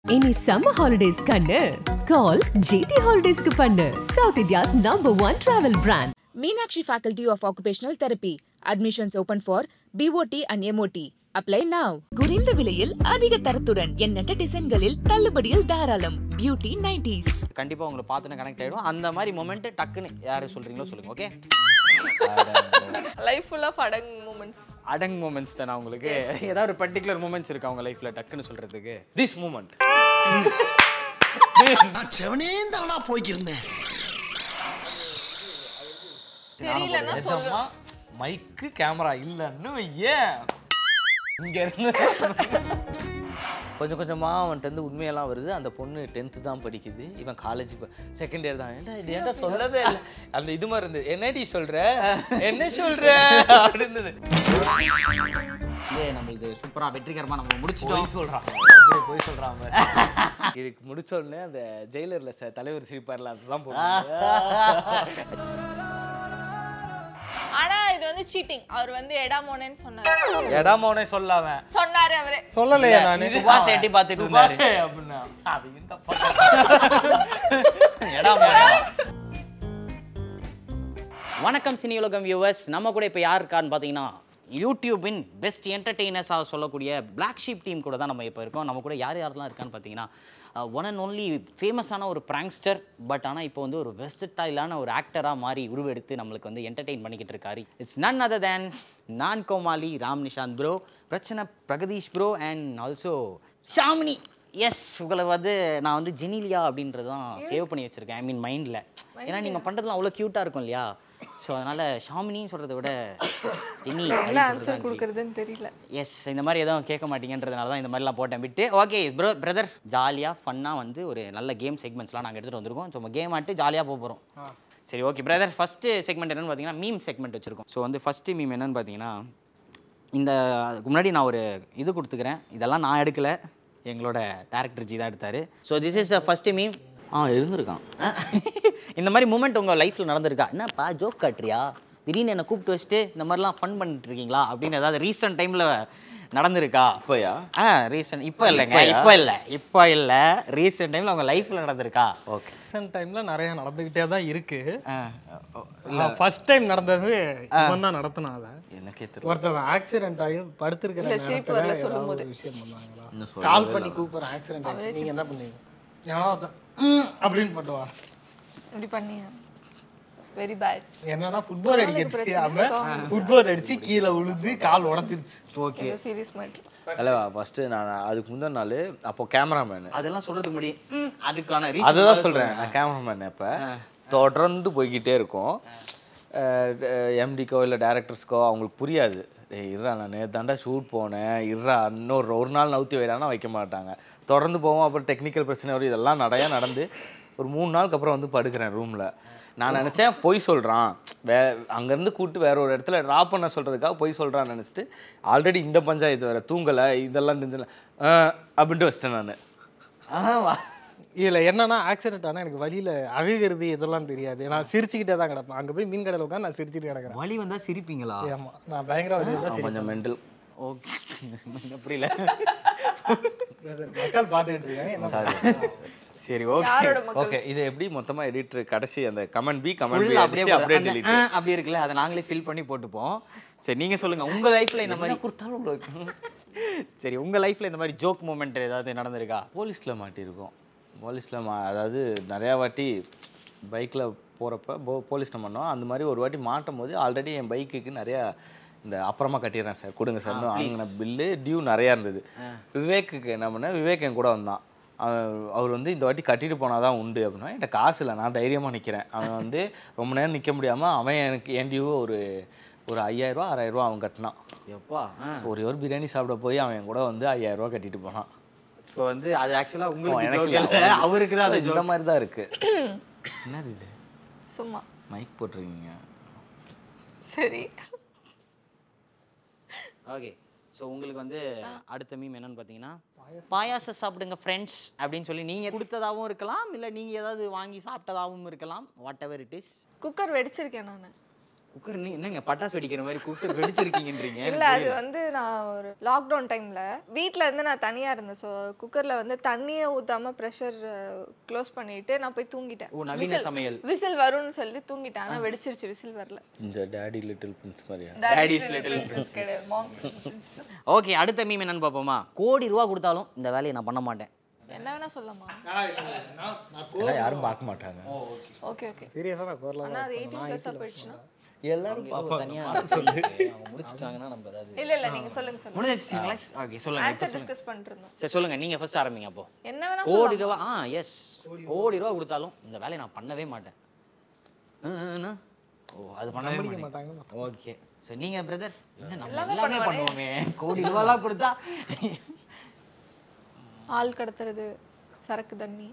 இனி summer holidays கண்ணு call GT ஹாலிடேஸ்க்கு பண்ணு south India's number one travel brand Meenakshi Faculty of Occupational Therapy. Admissions open for BOT and MOT. Apply now. குறைந்த விலையில் அதிக தரத்துடன் எண்ணற்ற டிசைன்களில் தள்ளுபடியில் தாராளம் பியூட்டி நைன்டிஸ் கண்டிப்பாக உங்களை பார்த்தோன்னே கனெக்ட் ஆகிடும் அந்த மாதிரி மொமெண்ட்டு டக்குன்னு யார் சொல்கிறீங்களோ சொல்லுங்கள் ஓகே லைஃப் ஃபுல்லாக படங் மூமெண்ட்ஸ் அடங் மூமெண்ட்ஸ் தானே உங்களுக்கு ஏதாவது ஒரு பர்டிகுலர் மூமெண்ட்ஸ் இருக்கா உங்கள் லைஃப்பில் டக்குன்னு சொல்கிறதுக்கு திஸ் மூமெண்ட் நான் செவனே தானா போய்க்கிருந்தேன் தெரியலன்னா சொல்லுங்க மைக்கு கேமரா இல்லைன்னு ஏன் இங்க இருந்து கொஞ்சம் கொஞ்சமா அவன்கிட்ட இருந்து உண்மையெல்லாம் வருது அந்த பொண்ணு டென்த்து தான் படிக்குது இவன் காலேஜ் செகண்ட் இயர் தான் ஏன்டா இது ஏன்டா சொல்லவே இல்லை அந்த இது மாதிரி இருந்தது என்னடி சொல்ற என்ன சொல்ற அப்படி இருந்தது இதே நம்மளுக்கு சூப்பராக வெற்றிகரமாக நம்ம முடிச்சிட்டோம் போய் சொல்றான் அப்படி போய் சொல்றான் பாரு. இதுக்கு முடிச்ச உடனே அந்த ஜெயிலர்ல ச- தலைவர் சிரிப்பார்ல அதுதான் போட்டு ஆனா இது வந்து சீட்டிங் அவர் வந்து எடாமோனேன்னு சொன்னாரு எடாமோனே சொல்லாம சொன்னாரு அவரே சொல்லலையா நானு சுபாஷ் எட்டி பார்த்துட்டு இருந்தாரு சுபாஷே அப்படின்னா அது இந்த எடாம வணக்கம் சினி உலகம் வியூவர்ஸ் நம்ம கூட இப்போ யார் இருக்கான்னு பார்த்தீங்கன்னா யூடியூபின் பெஸ்ட் என்டர்டெய்னர்ஸாக சொல்லக்கூடிய பிளாக் ஷீப் டீம் கூட தான் நம்ம இப்போ இருக்கோம் நம்ம கூட யார் யாரெல்லாம் இருக்கான்னு பார்த்தீங்கன்னா ஒன் அண்ட் ஒன்லி ஃபேமஸான ஒரு ப்ராங்ஸ்டர் பட் ஆனால் இப்போ வந்து ஒரு வெஸ்டர்டைலான ஒரு ஆக்டராக மாறி உருவெடுத்து நம்மளுக்கு வந்து என்டர்டெயின் பண்ணிக்கிட்டு இருக்காரு இட்ஸ் நன் அதர் தேன் நான் கோமாளி ராம் நிஷாந்த் ப்ரோ பிரச்சனை Pragadeesh bro and also Shamini S உங்களை வந்து நான் வந்து ஜெனிலியா அப்படின்றது தான் சேவ் பண்ணி வச்சுருக்கேன் ஐ மீன் மைண்டில் ஏன்னா நீங்கள் பண்ணுறதுலாம் அவ்வளோ க்யூட்டாக இருக்கும் இல்லையா ஸோ அதனால் ஷாமினின்னு சொல்கிறத விட ஜெனி என்ன ஆன்சர் கொடுக்கறதுன்னு தெரியல எஸ் இந்த மாதிரி எதுவும் கேட்க மாட்டீங்கன்றதுனால தான் இந்த மாதிரிலாம் போட்டேன் விட்டு ஓகே ப்ரோ பிரதர் ஜாலியாக ஃபன்னாக வந்து ஒரு நல்ல கேம் செக்மெண்ட்ஸ்லாம் நாங்கள் எடுத்துகிட்டு வந்திருக்கோம் ஸோ கேம் ஆட்டு ஜாலியாக போக போகிறோம் சரி ஓகே பிரதர் ஃபஸ்ட்டு செக்மெண்ட் என்னென்னு பார்த்தீங்கன்னா மீம் செக்மெண்ட் வச்சுருக்கோம் ஸோ வந்து ஃபஸ்ட்டு மீம் என்னென்னு பார்த்தீங்கன்னா இந்த அதுக்கு முன்னாடி நான் ஒரு இது கொடுத்துக்கிறேன் இதெல்லாம் நான் எடுக்கல எங்களோட டேரக்டர் ஜி தான் எடுத்தார் so this is the first meme ஆ இருந்திருக்கான் இந்த மாதிரி மூமெண்ட் உங்கள் லைஃப்பில் நடந்திருக்கா என்னப்பா ஜோக் காட்டுறியா திடீர்னு என்னை கூப்பிட்டு வச்சுட்டு இந்த மாதிரிலாம் ஃபன் பண்ணிட்டு இருக்கீங்களா அப்படின்னு ஏதாவது ரீசெண்ட் டைமில் நடந்திருக்கா இப்பயா ஆ ரீசெண்ட் இப்போ இல்லைங்க இப்போ இல்லை இப்போ இல்லை ரீசெண்ட் டைமில் உங்கள் லைஃப்பில் நடந்திருக்கா ஓகே ரீசெண்ட் டைம்ல நிறைய நடந்துகிட்டே தான் இருக்கு ஆ ஃபர்ஸ்ட் டைம் நடந்தது இவன் தான் நடத்தினா அதை எனக்கே தெரியல ஒருத்தவன் ஆக்சிடென்ட் ஆகி படுத்திருக்கிற இல்ல, சிரிப்பு நேரத்துல வரல ஏதாவது சொல்லும்போது. ஒரு விஷயம் பண்ணாங்களா இன்னும் கால் பண்ணி கூப்பிடுறேன் ஆக்சிடென்ட் ஆச்சு நீங்க என்ன பண்ணீங்க ஏன்னா ஒருத்தன், "ம்" அப்படின்னு பண்ணுவா இப்படி பண்ணி வெரி பேட் என்னன்னா ஃபுட்பால் அடிக்க பிரச்சனை தெரியாம இருக்கா? ஃபுட்பால் அடிச்சு கீழே விழுந்து கால் உடஞ்சிருச்சு ஓகே ஏதோ சீரியஸ் மேட்ரு அல்லவா ஃபர்ஸ்ட் நான் அதுக்கு முந்தின நாள் அப்போ கேமராமேனு அதெல்லாம் சொல்கிறதுக்கு முடியும் ம், அதுக்கான அதுதான் சொல்கிறேன் நான் கேமராமேன் இப்போ தொடர்ந்து போய்கிட்டே இருக்கும் எம்டிக்கோ இல்லை டேரக்டர்ஸ்க்கோ அவங்களுக்கு புரியாது டேய் இருறா நான் தாண்டா ஷூட் போனேன் இருறா இன்னொரு ஒரு நாள் நவுத்தி வைடானா வைக்க மாட்டாங்க தொடர்ந்து போவோம் அப்புறம் டெக்னிக்கல் பிரச்சனை வரும் இதெல்லாம் நிறையா நடந்து ஒரு மூணு நாளுக்கு அப்புறம் வந்து படுக்கிறேன் ரூமில் நான் நினச்சேன் பொய் சொல்கிறான் வே அங்கேருந்து கூப்பிட்டு வேற ஒரு இடத்துல ட்ராப் பண்ண சொல்கிறதுக்காக பொய் சொல்கிறான்னு நினச்சிட்டு ஆல்ரெடி இந்த பஞ்சாயத்து வேறு தூங்கலை இதெல்லாம் தெரிஞ்சல அப்படின்ட்டு வச்சிட்டேன் நான் இதுல என்னன்னா ஆக்சிடென்ட் ஆனா எனக்கு வழியில அழுகிறது இதெல்லாம் தெரியாது நான் சிரிச்சுக்கிட்டே தான் கிடப்பேன் அங்க போய் மீன் கடையில் உட்காந்து நான் சிரிச்சுட்டு கிடக்குறேன் வலி வந்தால் சிரிப்பீங்களா ஆமா நான் பயங்கர வழி தான் கொஞ்சம் மெண்டல் ஓகே புரியல மக்கள் பார்த்துக்கிட்டு இருக்காங்க என்ன பண்றது? சரி ஓகே யாரோட மக்கள் ஓகே இது எப்படி மொத்தமா எடிட்டர் கடைசி அந்த கமெண்ட் பி கமெண்ட் பி ஃபுல்லா அப்படியே அப்படியே போடு. அப்படியே அந்த, delete ஆ, அப்படி இருக்குல்ல அதை நாங்களே ஃபில் பண்ணி போட்டுப்போம் சரி நீங்க சொல்லுங்க உங்க லைஃப்ல இந்த மாதிரி கொடுத்தாலும் உங்களுக்கு சரி உங்க லைஃப்ல இந்த மாதிரி ஜோக் மூமெண்ட் ஏதாவது நடந்திருக்கா போலீஸ்ல மாட்டியிருக்கோம் போலீஸ்ல மா அதாவது நிறையா வாட்டி பைக்ல போறப்ப போ போலீஸ்ல பண்ணோம் அந்த மாதிரி ஒரு வாட்டி மாட்டும் போது ஆல்ரெடி என் பைக்குக்கு நிறையா இந்த அப்புறமா கட்டிடுறேன் சார் கொடுங்க சார் வாங்கின பில்லு டியூ நிறையா இருந்தது விவேக்குக்கு என்ன பண்ணேன் விவேக் என் கூட வந்தான் அவன் அவர் வந்து இந்த வாட்டி கட்டிட்டு போனால் தான் உண்டு அப்படின்னா என்கிட்ட காசு இல்லை நான் தைரியமாக நிற்கிறேன் அவன் வந்து ரொம்ப நேரம் நிற்க முடியாமல் அவன் எனக்கு என் டியூ ஒரு ஒரு ஐயாயிரரூவா ஆறாயிரரூவா அவன் கட்டினான் எப்பா ஒரே ஒரு பிரியாணி சாப்பிட போய் அவன் என் கூட வந்து ஐயாயிரம் ரூபாய் கட்டிட்டு போனான் ஸோ வந்து அது ஆக்சுவலாக உங்களுக்கு எனக்கு joke இல்ல. இல்ல அவருக்கு தான் அது இந்த joke. மாதிரி தான் இருக்கு என்னது இது சும்மா மைக் போட்டிருக்கீங்க சரி ஓகே ஸோ உங்களுக்கு வந்து அடுத்த மீம் என்னன்னு பார்த்தீங்கன்னா பாயாசம் சாப்பிடுங்க ஃப்ரெண்ட்ஸ் அப்படின்னு சொல்லி நீங்கள் கொடுத்ததாகவும் இருக்கலாம் இல்லை நீங்கள் ஏதாவது வாங்கி சாப்பிட்டதாகவும் இருக்கலாம் whatever it is cooker வெடிச்சிருக்கேன் நான் குக்கர் நீ என்னங்க பட்டாசு வெடிக்கிற மாதிரி குக்கர் வெடிச்சிருக்கீங்கன்றீங்க இல்ல அது வந்து நான் ஒரு லாக்டவுன் டைம்ல வீட்ல இருந்து நான் தனியா இருந்தேன் ஸோ குக்கர்ல வந்து தண்ணியே ஊத்தாம ப்ரெஷர் க்ளோஸ் பண்ணிட்டு நான் போய் தூங்கிட்டேன் ஓ, நவீன சமையல். விசில் வரும்னு சொல்லி தூங்கிட்டேன் ஆனா வெடிச்சிருச்சு விசில் வரல இந்த டேடி லிட்டில் பிரின்ஸ் மாதிரியா Daddy's little கிடையாது mom's ஓகே அடுத்த மீம் என்னன்னு பார்ப்போமா கோடி ரூபா கொடுத்தாலும் இந்த வேலையை நான் பண்ண மாட்டேன் என்ன வேணா சொல்லலாமா ஏன்னா யாரும் பார்க்க மாட்டாங்க ஓகே ஓகே சீரியஸாக நான் கோரில் ஆனா அது எயிட்டீன் ப்ளஸ்ஸாக போயிடுச்சுன்னா எல்லாரும் தனியா சொல்லு அவங்க முடிச்சிட்டாங்கன்னா நம்ம ஏதாவது இல்ல இல்ல நீங்க சொல்லுங்க சொல்லுங்க முடிஞ்சிருச்சுங்களா ஓகே சொல்லுங்க இப்போ ஆன்சர் டிஸ்கஸ் பண்ணிட்டு இருந்தோம் சரி சொல்லுங்க நீங்க ஃபர்ஸ்ட் ஆரம்பிங்க அப்போ என்ன வேணா கோடி சொல்லலாம் ரூபா ஆ எஸ் கோடி ரூபா கொடுத்தாலும் இந்த வேலையை நான் பண்ணவே மாட்டேன் ஆ, ஆ, ஆ. ஓ அது பண்ணவே மாட்டேன் மாட்டாங்க ஓகே சரி நீங்க பிரதர் என்ன நம்ம எல்லாமே எல்லாமே பண்ணுவானே. பண்ணுவோமே கோடி ரூபாலாம் கொடுத்தா ஆள் கடத்துறது சரக்கு தண்ணி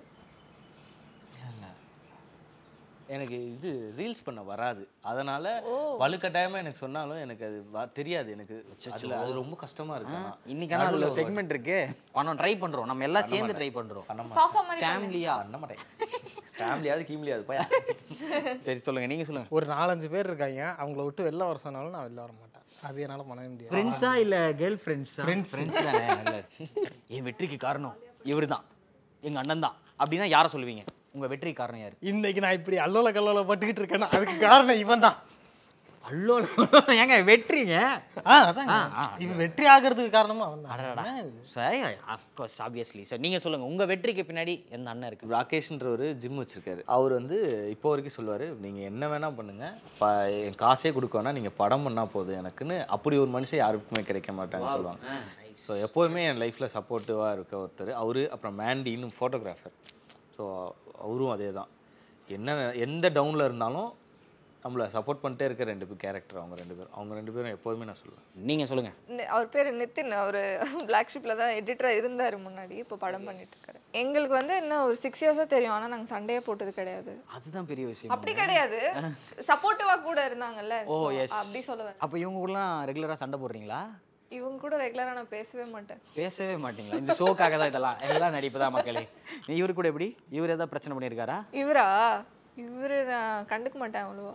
எனக்கு இது ரீல்ஸ் பண்ண வராது அதனால வலுக்கட்டாயமா எனக்கு சொன்னாலும் எனக்கு அது வ- தெரியாது எனக்கு அதுல அது ரொம்ப கஷ்டமா இருக்கு ஆனா. இன்னைக்கான அதுல செக்மெண்ட் இருக்கு பண்ணோம் ட்ரை பண்றோம் நம்ம எல்லாம் சேர்ந்து ட்ரை பண்றோம் பண்ண சாஃபா மாதிரி ஃபேமிலியா பண்ண மாட்டேன் ஃபேமிலியாவது கீம்லியாவது போய் சரி சொல்லுங்க நீங்க சொல்லுங்க ஒரு நாலஞ்சு பேர் இருக்காங்க அவங்கள விட்டு வெளில வர சொன்னாலும் நான் வெளில வர மாட்டேன் அது என்னால் பண்ணவே முடியாது ஃப்ரெண்ட்ஸா இல்ல கேர்ள் ஃப்ரெண்ட்ஸா ஃப்ரெண்ட்ஸ் ஃப்ரெண்ட்ஸ் தானே நல்ல என் வெற்றிக்கு காரணம் இவர்தான் எங்க அண்ணன் தான் அப்படின்னா யாரை சொல்லுவீங்க உங்க வெற்றிக்கு காரணம் யாரு இன்னைக்கு நான் இப்படி அல்லோல கல்லோல பட்டுக்கிட்டு இருக்கேன்னா அதுக்கு காரணம் இவன் தான் அல்லோ ஏங்க வெற்றிங்க ஆ அதான் இவன் வெற்றி ஆகிறதுக்கு காரணமும் அவன் தான் சரி அஃப்கோர்ஸ் ஆப்வியஸ்லி சார் நீங்க சொல்லுங்க உங்க வெற்றிக்கு பின்னாடி எந்த அண்ணன் இருக்கு ராகேஷ்ன்ற ஒரு ஜிம் வச்சிருக்காரு அவர் வந்து இப்போ வரைக்கும் சொல்லுவார் நீங்கள் என்ன வேணால் பண்ணுங்க ப என் காசே கொடுக்க வேணா நீங்கள் படம் பண்ணால் போதும் எனக்குன்னு அப்படி ஒரு மனுஷன் யாருக்குமே கிடைக்க மாட்டாங்கன்னு சொல்லுவாங்க ஸோ எப்போதுமே என் லைஃப்பில் சப்போர்ட்டிவாக இருக்க ஒருத்தர் அவர் அப்புறம் மேண்டின்னு ஃபோட்டோகிராஃபர் ஸோ அவரும் அதே தான் என்ன எந்த டவுனில் இருந்தாலும் நம்மளை சப்போர்ட் பண்ணிட்டே இருக்க ரெண்டு பேர் கேரக்டர் அவங்க ரெண்டு பேரும் அவங்க ரெண்டு பேரும் எப்போதுமே நான் சொல்லுவேன் நீங்க சொல்லுங்க நி- அவர் பேர் நிதின் அவர் பிளாக் ஷிப்பில் தான் எடிட்டராக இருந்தார் முன்னாடி இப்போ படம் பண்ணிட்டு இருக்காரு எங்களுக்கு வந்து இன்னும் ஒரு சிக்ஸ் இயர்ஸாக தெரியும் ஆனால் நாங்கள் சண்டையே போட்டது கிடையாது அதுதான் பெரிய விஷயம் அப்படி கிடையாது சப்போர்ட்டிவாக கூட இருந்தாங்கல்ல ஓ so எஸ் அப்படி சொல்லுவேன் அப்போ இவங்க கூடலாம் ரெகுலரா சண்டை போடுறீங்களா இவங்க கூட ரெகுலராக நான் பேசவே மாட்டேன் பேசவே மாட்டீங்களா இந்த ஷோக்காக தான் இதெல்லாம் எல்லாம் நடிப்பு தான் மக்களே இவரு கூட எப்படி இவர் ஏதாவது பிரச்சனை பண்ணியிருக்காரா இவரா இவரு நான் கண்டுக்க மாட்டேன் அவ்வளோவா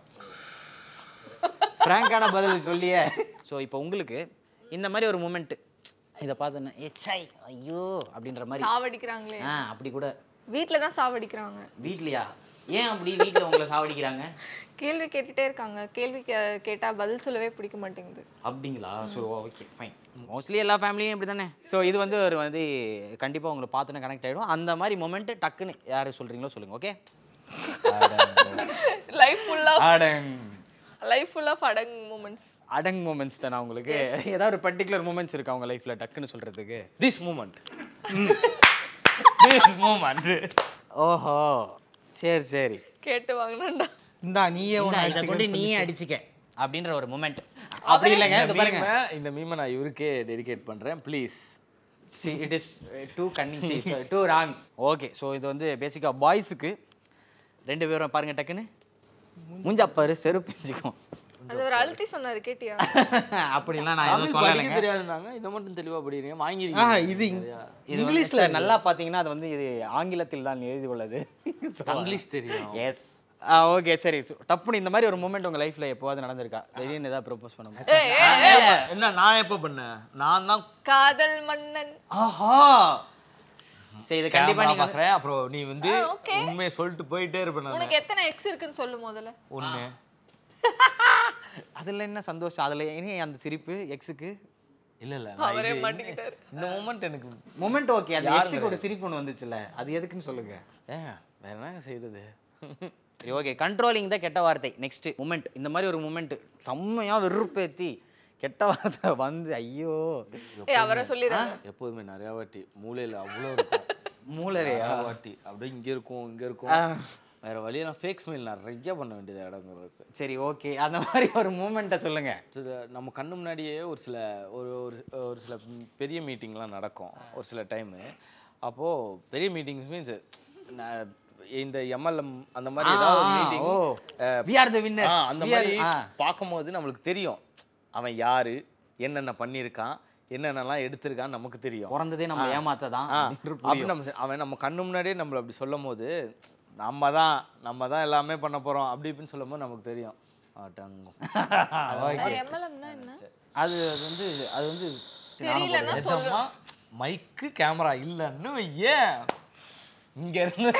ஃப்ராங்கான பதில் சொல்லியே ஸோ இப்போ உங்களுக்கு இந்த மாதிரி ஒரு மூமெண்ட் இதை பார்த்தோன்னே எச்சாய் ஐயோ அப்படின்ற மாதிரி சாவடிக்கிறாங்களே ஆ அப்படி கூட வீட்டில் தான் சாவடிக்கிறாங்க வீட்லையா ஏன் அப்படி வீட்டில் உங்களை சாவடிக்கிறாங்க கேள்வி கேட்டுட்டே இருக்காங்க கேள்வி கே- கேட்டா பதில் சொல்லவே பிடிக்க மாட்டேங்குது அப்படிங்களா ஸோ ஓகே ஃபைன் மோஸ்ட்லி எல்லா ஃபேமிலியும் இப்படி தானே ஸோ இது வந்து ஒரு வந்து கண்டிப்பாக உங்களை பார்த்தோன்னே கனெக்ட் ஆகிடும் அந்த மாதிரி மொமெண்ட்டு டக்குன்னு யார் சொல்கிறீங்களோ சொல்லுங்கள் ஓகே லைஃப் ஃபுல்லாக அடங் லைஃப் ஃபுல்லாக அடங் மூமெண்ட்ஸ் அடங் மூமெண்ட்ஸ் தானே உங்களுக்கு ஏதாவது ஒரு பர்டிகுலர் மூமெண்ட்ஸ் இருக்கா உங்கள் லைஃப்பில் டக்குன்னு சொல்கிறதுக்கு திஸ் மூமெண்ட் திஸ் மூமெண்ட் ஓஹோ சரி சரி கேட்டு வாங்கினாண்டா இந்தா நீயே இந்தா, ஒன்று இதை கொண்டு நீயே அடிச்சுக்க அப்படின்ற ஒரு மூமெண்ட் அப்படி இல்லைங்க இது பாருங்க இந்த மீமை நான் இவருக்கே டெடிகேட் பண்ணுறேன் please it is too cunning too wrong okay so இது வந்து பேசிக்காக பாய்ஸுக்கு ரெண்டு பேரும் பாருங்க டக்குன்னு முஞ்சா பாரு செருப்பு பிஞ்சுக்கும் அது ஒரு அழுத்தி சொன்னாரு கேட்டியா அப்படிலாம் நான் எதுவும் படிக்க சொல்லலைங்க தெரியாதுனாங்க இதை மட்டும் தெளிவாக படிக்கிறீங்க ஆ வாங்கிருக்கீங்க இது இது இங்கிலீஷ்ல நல்லா பார்த்தீங்கன்னா அது வந்து இது ஆங்கிலத்தில் தான் எழுதி உள்ளது இங்கிலீஷ் தெரியும் எஸ் ஓகே சரி So, டப்புன்னு இந்த மாதிரி ஒரு மூமெண்ட் உங்க லைஃப்ல எப்போவாது நடந்திருக்கா திடீர்னு ஏதாவது ப்ரொபோஸ் பண்ண என்ன நான் எப்போ பண்ணேன் நான் தான் காதல் மன்னன் ஆஹா சரி இது கண்டிப்பா நீங்க வந்து- பார்க்குறேன் அப்புறம் நீ வந்து ஆ, okay. உண்மையை சொல்லிட்டு போயிட்டே இருப்பேன் நான் உனக்கு எத்தனை எக்ஸ் இருக்குன்னு சொல்லு முதல்ல ஒன்று அதுல என்ன சந்தோஷம் அதுல இனி அந்த சிரிப்பு எக்ஸுக்கு இல்லை இல்லை அவரே மாட்டிக்கிட்டாரு இந்த மூமெண்ட் எனக்கு மொமெண்ட் ஓகே அந்த யாரு எக்ஸுக்கு ஒரு சிரிப்பு ஒன்று வந்துச்சுல்ல அது எதுக்குன்னு சொல்லுங்க ஏன் வேற என்ன செய்யறது சரி ஓகே கண்ட்ரோலிங் தான் கெட்ட வார்த்தை நெக்ஸ்ட் மூமெண்ட் இந்த மாதிரி ஒரு மூமெண்ட் செம்மையா வெறுப்பேத்தி கெட்ட வார்த்தை வந்து ஐயோ ஏ அவரை சொல்லிடுறாங்க எப்போதுமே நிறையா வாட்டி மூளையில் அவ்வளோ இருக்கும் மூளையா நிறையா வாட்டி அப்படியே இங்கே இருக்கும் இங்கே இருக்கும் வேற வழியை நான் ஃபேக் ஸ்மைல் நிறைய பண்ண வேண்டியது இடங்கள் இருக்கு சரி ஓகே அந்த மாதிரி ஒரு மூமெண்ட்டை சொல்லுங்க சில நம்ம கண்ணு முன்னாடியே ஒரு சில ஒரு ஒரு ஒரு சில ம் பெரிய மீட்டிங்லாம் நடக்கும் ஒரு சில டைமு அப்போது பெரிய மீட்டிங்ஸ் மீன்ஸ் இந்த எம்எல்எம் அந்த மாதிரி ஏதாவது ஒரு meeting oh we are the winners அந்த மாதிரி பார்க்கும்போது நம்மளுக்கு தெரியும் அவன் யாரு என்னென்ன பண்ணியிருக்கான் என்னென்னலாம் எடுத்திருக்கான்னு நமக்கு தெரியும் பிறந்ததே நம்ம ஏமாத்ததான் ஆ, அப்படின்ற அப்படி புரியும். நம்ம செ- அவன் நம்ம கண்ணு முன்னாடியே நம்மளை அப்படி சொல்லும் போது நம்ம தான் நம்ம தான் எல்லாமே பண்ண போகிறோம் அப்படி இப்படின்னு சொல்லும் போது நமக்கு தெரியும் அடங்கும் எம்எல்எம்னா என்ன அது அது வந்து அது வந்து தெரியலன்னா நிஜமா மைக்கு கேமரா இல்லைன்னு ஏன் இங்க இருந்து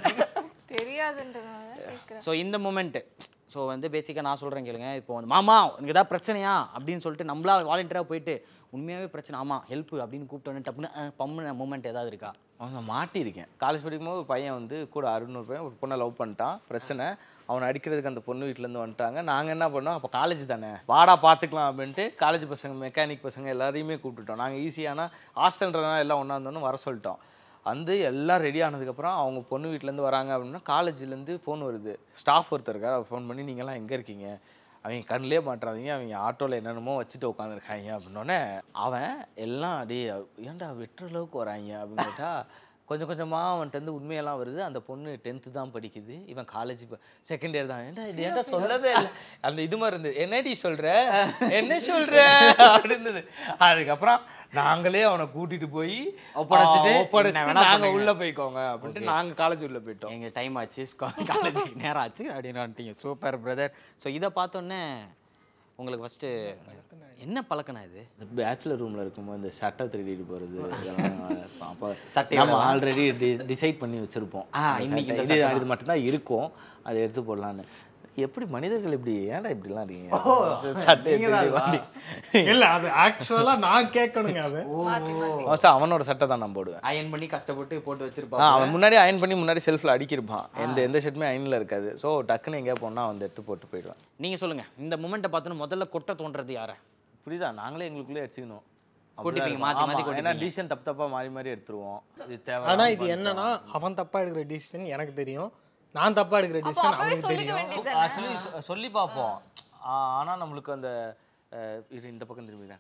தெரியாதுன்றதுனால கேட்குறேன் ஸோ இந்த மூமெண்ட்டு ஸோ வந்து பேசிக்காக நான் சொல்கிறேன் கேளுங்க இப்போ வந்து மாமா உனக்கு ஏதாவது பிரச்சனையா அப்படின்னு சொல்லிட்டு நம்மளா வாலண்டியராக போயிட்டு உண்மையாகவே பிரச்சனை ஆமாம் ஹெல்ப் அப்படின்னு கூப்பிட்டோன்னே டப்புன்னு அஹ், பம்முன மூமெண்ட் ஏதாவது இருக்கா அவங்க மாட்டியிருக்கேன் காலேஜ் படிக்கும்போது ஒரு பையன் வந்து கூட அறுநூறு பையன் ஒரு பொண்ணை லவ் பண்ணிட்டான் பிரச்சனை அவனை அடிக்கிறதுக்கு அந்த பொண்ணு வீட்டிலேருந்து வந்துட்டாங்க நாங்கள் என்ன பண்ணோம் அப்போ காலேஜ் தானே வாடா பார்த்துக்கலாம் அப்படின்ட்டு காலேஜ் பசங்க மெக்கானிக் பசங்க எல்லாரையுமே கூப்பிட்டுட்டோம் நாங்கள் ஈஸியான ஹாஸ்டல்ன்றதுனால எல்லாம் ஒன்றா இருந்தோன்னு வர சொல்லிட்டோம் வந்து எல்லாம் ரெடி ஆனதுக்கப்புறம் அவங்க பொண்ணு வீட்டிலேருந்து வராங்க அப்படின்னா காலேஜ்லேருந்து ஃபோன் வருது ஸ்டாஃப் ஒருத்தர் இருக்கார் அவர் ஃபோன் பண்ணி நீங்கள்லாம் எங்கே இருக்கீங்க அவங்க கண்ணிலே மாட்டுறாதீங்க அவங்க ஆட்டோவில் என்னென்னமோ வச்சுட்டு உட்காந்துருக்காங்க அப்படின்னோடனே அவன் எல்லாம் அப்படியே ஏன்டா வெட்டுற அளவுக்கு வராங்க அப்படின்னு கேட்டா கொஞ்சம் கொஞ்சமாக அவன்கிட்ட இருந்து உண்மையெல்லாம் வருது அந்த பொண்ணு டென்த்து தான் படிக்குது இவன் காலேஜ் செகண்ட் இயர் தான் ஏன்டா இது ஏன்டா சொல்லவே இல்லை அந்த இது மாதிரி இருந்தது என்னடி சொல்ற என்ன சொல்ற அப்படின்னு அதுக்கப்புறம் நாங்களே அவனை கூட்டிட்டு போய் ஒப்படைச்சிட்டு, ஆ, ஒப்படைச்சிட்டு என்ன வேணா நாங்க பண்ணுங்க. உள்ள போய்க்கோங்க அப்படின்ட்டு நாங்க காலேஜ் உள்ள போயிட்டோம் எங்கள் டைம் ஆச்சு காலேஜுக்கு நேரம் ஆச்சு அப்படின்னு வந்துட்டீங்க சூப்பர் பிரதர் ஸோ இதை பார்த்தோன்னே உங்களுக்கு ஃபஸ்ட்டு என்ன பழக்கணா இது இந்த பேச்சுலர் ரூம்ல இருக்கும்போது இந்த சட்டை திருடிட்டு போறது இதெல்லாம் அப்போ சட்டையோட நம்ம ஆல்ரெடி டிசைட் பண்ணி வச்சிருப்போம் ஆ, அந்த இன்னைக்கு இந்த சட்டை, இது சட்டை இது மட்டும்தான் இருக்கும் அதை எடுத்து போடலான்னு எப்படி மனிதர்கள் இப்படி ஏன்டா இப்படிலாம் இருக்கீங்க சட்டை திருடி வாங்கி இல்ல அது ஆக்சுவலா நான் கேட்கணுங்க அது மோஸ்டா அவனோட சட்டை தான் நான் போடுவேன் அயன் பண்ணி கஷ்டப்பட்டு போட்டு ஆ, வச்சிருப்பாங்க அவன் முன்னாடி அயன் பண்ணி முன்னாடி செல்ஃபில் அடிக்கிருப்பான் எந்த எந்த ஷர்ட்டுமே அயனில் இருக்காது ஸோ டக்குன்னு எங்கேயா போனால் அவன் எடுத்து போட்டு போயிடுவான் நீங்கள் சொல்லுங்கள் இந்த மூமெண்ட்டை பார்த்தோன்னு முதல்ல கொட்ட தோன்றது யாரை புரியுதா நாங்களே எங்களுக்குள்ளே அடிச்சுக்கணும் கொட்டிப்பீங்க, அப்படிதான் மாத்தி மாத்தி இருக்கும். ஆமா, ஏன்னா கொட்டிப்பீங்க. டிசிஷன் தப்பு தப்பா மாறி மாறி எடுத்துருவோம் இது தேவை ஆனா இது என்னன்னா அவன் தப்பா எடுக்கிற டிசிஷன் எனக்கு தெரியும் நான் தப்பா எடுக்கிற அப்போ டிசிஷன் அப்பவே அவனுக்கு சொல்லிக்க தெரியும் வேண்டியது ஆக்சுவலி சொல்லி பார்ப்போம் ஆ, ஆனா நம்மளுக்கு அந்த அஹ், இரு இந்த பக்கம் திரும்பிடுறேன்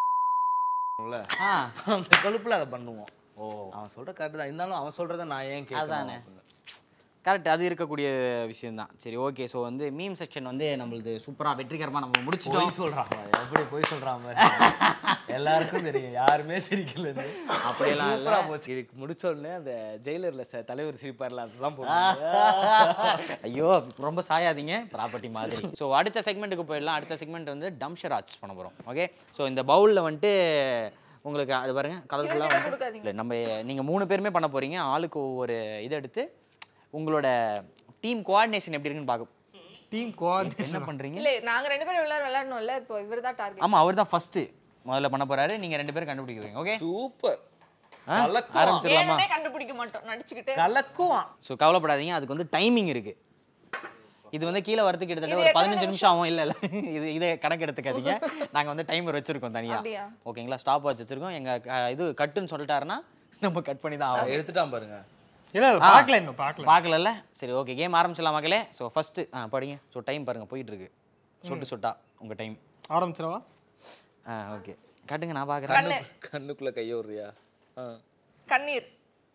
ஆ அந்த கொழுப்புல அதை பண்ணுவோம் ஓ அவன் சொல்ற கரெக்ட் தான் இருந்தாலும் அவன் சொல்றத நான் ஏன் அதானே. கேட்கணும் கரெக்ட் அது இருக்கக்கூடிய விஷயம்தான் சரி ஓகே ஸோ வந்து மீம் செக்ஷன் வந்து நம்மளுது சூப்பராக வெற்றிகரமாக நம்ம முடிச்சிட்டோம் போய் சொல்றான் அவன். எப்படி போய் சொல்றான் பாரு. எல்லாருக்கும் தெரியும் யாருமே சிரிக்கலன்னு அப்படியெல்லாம் இல்ல. சூப்பரா போச்சு இதுக்கு முடிச்ச உடனே அந்த ஜெயிலர்ல ச- தலைவர் சிரிப்பார்ல அதெல்லாம் போட்டு ஐயோ ரொம்ப சாயாதீங்க ப்ராப்பர்ட்டி மாதிரி ஸோ அடுத்த செக்மெண்ட்டுக்கு போயிடலாம் அடுத்த செக்மெண்ட் வந்து டம்ஷராஜ் பண்ண போகிறோம் ஓகே ஸோ இந்த பவுலில் வந்துட்டு உங்களுக்கு அது பாருங்க கலர்ஃபுல்லாக இரண்டு வந்து கொடுக்காதீங்க. இல்லை நம்ம நீங்கள் மூணு பேருமே பண்ண போகிறீங்க ஆளுக்கு ஒவ்வொரு இதை எடுத்து உங்களோட டீம் கோஆர்டினேஷன் எப்படி இருக்குன்னு பார்க்கும் டீம் கோஆர்டினேஷன் என்ன பண்ணுறீங்க இல்ல நாங்க ரெண்டு பேரும் விளையாட விளையாடணும்ல இப்போ இவர் தான் டார்கெட் ஆமாம் அவர் தான் ஃபஸ்ட்டு முதல்ல பண்ண போகிறாரு நீங்கள் ரெண்டு பேரும் கண்டுபிடிக்கிறீங்க ஓகே சூப்பர் ஆரம்பிச்சிடலாமா வேணும்னே கண்டுபிடிக்க மாட்டோம் நடிச்சுக்கிட்டே கலக்குவான் ஸோ கவலைப்படாதீங்க அதுக்கு வந்து டைமிங் இருக்கு இது வந்து கீழே வரதுக்கு கிட்டத்தட்ட இது ஒரு எத்தனை பதினஞ்சு நிமிஷம் ஆகும் இல்லை இல்லை இது இதை கணக்கு எடுத்துக்காதீங்க நாங்கள் வந்து டைமர் வச்சிருக்கோம் தனியாக அப்படியா? ஓகேங்களா ஸ்டாப் வாட்ச் வச்சிருக்கோம் எங்கள் இது கட்டுன்னு சொல்லிட்டாருன்னா நம்ம கட் பண்ணி தான் ஆகும் எடுத்துட்டான் பாருங்க இல்ல இல்ல, பார்க்கல இன்னும் பார்க்கல பார்க்கலல்ல சரி ஓகே கேம் ஆரம்பிச்சிடலாம் மக்களே ஸோ ஃபஸ்ட்டு ஆ படிங்க ஸோ டைம் பாருங்கள் போயிட்டு இருக்கு சொட்டு சொட்டா உங்கள் டைம் ஆரம்பிச்சிடவா ஆ ஓகே காட்டுங்க நான் பார்க்குறேன் கண்ணு கண்ணுக்குள்ள கைய விடுறியா ஆ. கண்ணீர்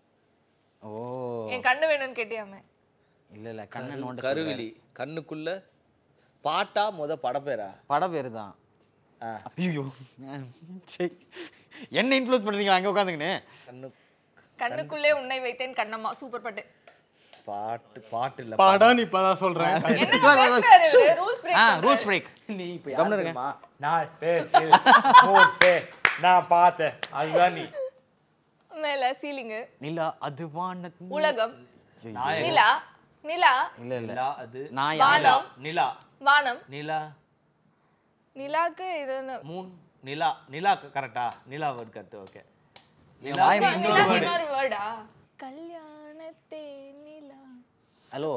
ஓ என் கண்ணு வேணும்னு கேட்டியாமே இல்லை இல்லை கண்ணை நோண்ட கருவிழி கண்ணுக்குள்ள பாட்டா முத படப்பேரா பட பேர் தான் ஆ. ஐயோ சரி என்ன இன்ஃப்ளூஸ் பண்ணுறீங்களா அங்கே உட்காந்துக்கின்னு கண்ணு கண்ணுக்குள்ளே உன்னை வைத்தேன் கண்ணம்மா சூப்பர் பாட்டு பாட்டு பாட்டு இல்ல படம் இப்பதான் சொல்றேன் என்ன ரூல்ஸ் ஆ பிரேக் ரூல்ஸ் பிரேக் நீ இப்ப கம்முனு யாரு இருங்க. தெரியுமா? நான் பேர் மூணு பேர் நான் பார்த்தேன் அதுதான் நீ மேல சீலிங்கு நிலா அது வானத் உலகம் நாயகன். நிலா நிலா இல்ல இல்ல நிலா அது நான் யாரு? வானம் நிலா வானம் நிலா நிலாக்கு இது மூன் நிலா நிலா கரெக்டா நிலா வேர்ட் கரெக்ட் ஓகே என் வாய் மீ- நிலாக்கு இன்னொரு வேர்டா கல்யாணத்தே நிலா ஹலோ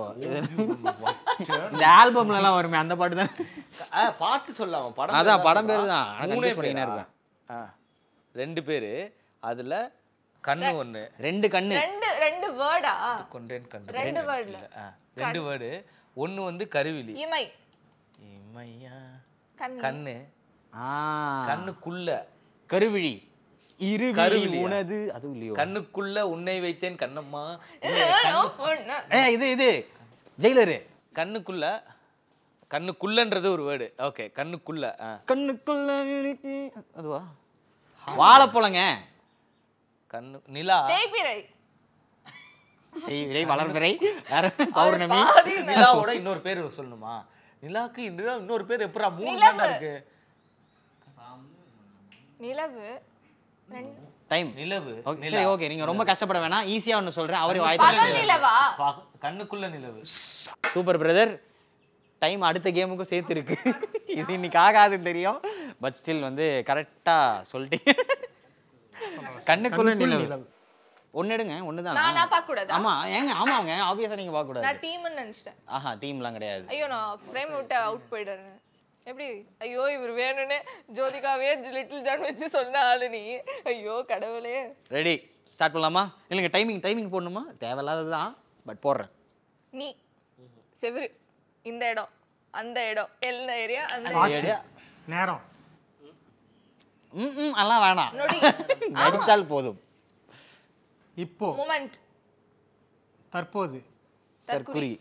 இந்த ஆல்பம்ல எல்லாம் வருமே அந்த பாட்டு தான் பாட்டு சொல்ல அவன் படம் அதான், பேர் படம் பேரு தான். ஆனா மூணே confuse பண்ணிக்கினே பேரா? ஆ. ரெண்டு பேரு அதுல கண்ணு ஒண்ணு ரெண்டு கண்ணு ரெண்டு ரெண்டு வேர்டா கொண்டேன் கண்டு ரெண்டு wordல. ஆ, ரெண்டு வேர்டு ஒண்ணு வந்து கருவிழி இமை இமையா கண்ணு கண்ணு ஆ கண்ணுக்குள்ள கருவிழி இரு கருவிழியா? உனது அது இல்லையோ கண்ணுக்குள்ள உன்னை வைத்தேன் கண்ணம்மா no, பொண்ணு. ஏ இது இது ஜெயிலரு கண்ணுக்குள்ள கண்ணுக்குள்ளன்றது ஒரு வேர்டு ஓகே கண்ணுக்குள்ள ஆ. கண்ணுக்குள்ள இருக்கு. அதுவா வாழைப்பழங்க கண்ணு நிலா தேய்விரை தேய்பிறை வளர்பிறை வேற பௌர்ணமி நிலாவோட இன்னொரு பேர் சொல்லணுமா நிலாக்கு இன்னும் இன்னொரு பேர் எப்படா மூணு நிலவு. தானே இருக்கு நிலவு ரெண்டு- டைம் நிலவு ஓகே சரி ஓகே நீங்க ரொம்ப கஷ்டப்பட வேணாம் ஈஸியா ஒன்று சொல்றேன் அவரே பகல் வாய்த்து நிலவா பக- கண்ணுக்குள்ள நிலவு சூப்பர் பிரதர் டைம் அடுத்த கேமுக்கும் சேர்த்து இருக்கு இது இன்னைக்கு ஆகாதுன்னு தெரியும் பட் ஸ்டில் வந்து கரெக்டா சொல்லிட்டீங்க கண்ணுக்குள்ள நிலவு ஒன்னு எடுங்க ஒன்று தான் நான் நான் பார்க்க கூடாதா ஆமா ஏங்க ஆமாங்க ஆப்வியஸா நீங்க பார்க்க கூடாது நான் டீம்னு நினைச்சிட்டேன் ஆஹா டீம்லாம் கிடையாது ஐயோ நான் ஃப்ரேம் விட்டு அவுட் போயிடுறேன் எப்படி ஐயோ இவர் வேணும்னு ஜோதிகாவே லிட்டில் ஜான் வச்சு சொன்ன ஆளு நீ ஐயோ கடவுளே ரெடி ஸ்டார்ட் பண்ணலாமா இல்லைங்க டைமிங் டைமிங் போடணுமா தேவையில்லாதது தான் பட் போடுறேன் நீ செவுரு இந்த இடம் அந்த இடம் எல்லா ஏரியா அந்த Ready? நேரம் ம் ம் அதெல்லாம் வேணாம் நொடி நடிச்சால் போதும் இப்போ மூமெண்ட் தற்போது தற்குறி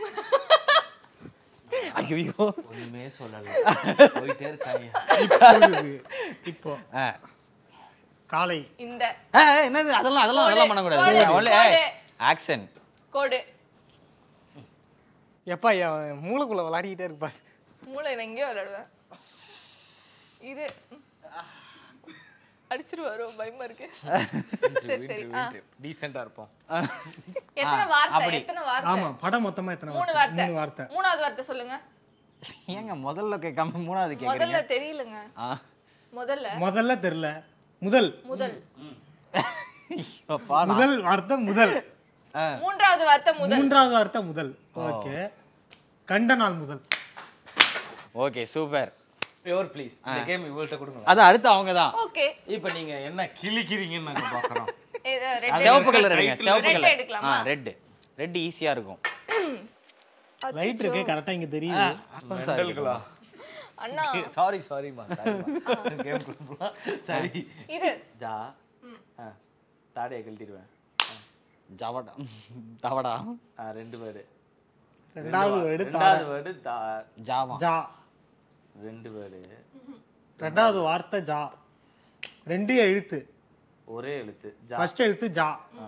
ஐயோ ஒண்ணுமே சொல்லல போயிட்டே இருக்காங்க இப்பொழுது இப்போ ஆ காலை இந்த ஆ, என்னது அதெல்லாம் அதெல்லாம் அதெல்லாம் கோடு, பண்ணக்கூடாது கோடு, கோடு. ஆக்ஷன் கோடு எப்பா என் மூளைக்குள்ள விளையாடிக்கிட்டே இருப்பார் மூளை நான் எங்கேயோ விளையாடுவேன் இது அடிச்சிருவாரோ பயமா இருக்கு சரி சரி ஆ. டீசெண்டா இருப்போம் எத்தனை வார்த்தை அப்படி. எத்தனை வார்த்தை ஆமா படம் மொத்தமா எத்தனை மூணு வார்த்தை? வார்த்தை மூணு வார்த்தை மூணாவது வார்த்தை சொல்லுங்க ஏங்க முதல்ல கேட்காம மூணாவது கேட்குறீங்க முதல்ல தெரியலங்க ஆ முதல்ல முதல்ல தெரியல முதல் முதல் அப்பா, நான்- முதல் வார்த்தை முதல் மூன்றாவது வார்த்தை முதல் மூன்றாவது வார்த்தை முதல் ஓகே கண்ட நாள் முதல் ஓகே சூப்பர் யுவர் ப்ளீஸ் இந்த கேம் இவள்கிட்ட கொடுங்க அது அடுத்து அவங்க தான் ஓகே இப்போ நீங்க என்ன கிழிக்கிறீங்கன்னு நாங்க பார்க்குறோம் ரெட் சிவப்பு கலர் எடுங்க சிவப்பு Red கலர் எடுக்கலாமா? ஆ ரெட் ரெட் ஈஸியா இருக்கும் லைட் இருக்கு கரெக்டா இங்க தெரியுது மெண்டல்களா அண்ணா சாரி சாரிம்மா சாரிம்மா கேம் கொடுப்போம் சரி இது ஜா ஆ தாடையை கழட்டிடுவேன் ஜவடா தவடா ஆ ரெண்டு பேர் ரெண்டாவது வேர்டு ரெண்டாவது வேர்டு தா ஜாவா ஜா ரெண்டு பேர் ரெண்டாவது வார்த்தை ஜா ரெண்டு எழுத்து ஒரே எழுத்து ஜா ஃபர்ஸ்ட் எழுத்து ஜா